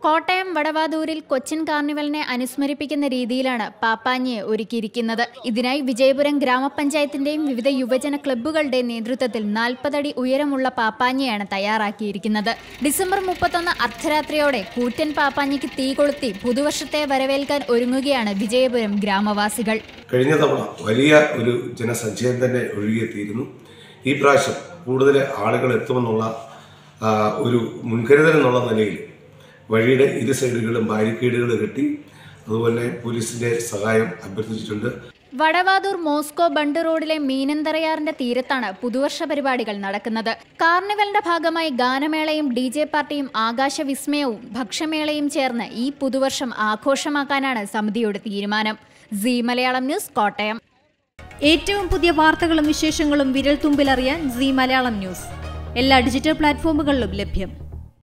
കോട്ടയം വടവാതൂരിൽ കൊച്ചിൻ കാർണിവലിനെ അനുസ്മരിപ്പിക്കുന്ന രീതിയിലാണ് പാപ്പാഞ്ഞിയെ ഒരുക്കിയിരിക്കുന്നത് ഇതിനായി വിജയപുരം ഗ്രാമപഞ്ചായത്തിന്റെയും വിവിധ യുവജന ക്ലബ്ബുകളുടെയും നേതൃത്വത്തിൽ നാൽപ്പതടി ഉയരമുള്ള പാപ്പാഞ്ഞിയാണ് തയ്യാറാക്കിയിരിക്കുന്നത് ഡിസംബർ മുപ്പത്തൊന്ന് അർദ്ധരാത്രിയോടെ കൂറ്റൻ പാപ്പാഞ്ഞിക്ക് തീ കൊളുത്തി പുതുവർഷത്തെ വരവേൽക്കാൻ ഒരുങ്ങുകയാണ് വിജയപുരം ഗ്രാമവാസികൾ കഴിഞ്ഞ തവണ വലിയ ഒരു ജനസഞ്ചയം തന്നെ ഒഴുകിയെത്തിയിരുന്നു ഈ പ്രാവശ്യം കൂടുതൽ ആളുകൾ എത്തുമെന്നുള്ള ആ, ഒരു മുൻകരുതൽ എന്നുള്ള നിലയിൽ വഴിയുടെ ഇരു സൈഡുകളും ബാരിക്കേഡുകൾ കെട്ടി അതുപോലെ പോലീസിന്റെ സഹായം അഭ്യർത്ഥിച്ചിട്ടുണ്ട് വടവാതൂർ മോസ്കോ ബണ്ട് റോഡിലെ മീനന്തറയാറിന്റെ തീരത്താണ് പുതുവർഷ പരിപാടികൾ നടക്കുന്നത് കാർണിവലിന്റെ ഭാഗമായി ഗാനമേളയും ഡി ജെ പാർട്ടിയും ആകാശവിസ്മയവും ഭക്ഷ്യമേളയും ചേർന്ന് ഈ പുതുവർഷം ആഘോഷമാക്കാനാണ് സമിതിയുടെ തീരുമാനം സി മലയാളം ന്യൂസ് കോട്ടയം ഏറ്റവും പുതിയ വാർത്തകളും വിശേഷങ്ങളും വിരൽ തുമ്പിലറിയാൻ സി മലയാളം ന്യൂസ് എല്ലാ ഡിജിറ്റൽ പ്ലാറ്റ്ഫോമുകളിലും ലഭ്യം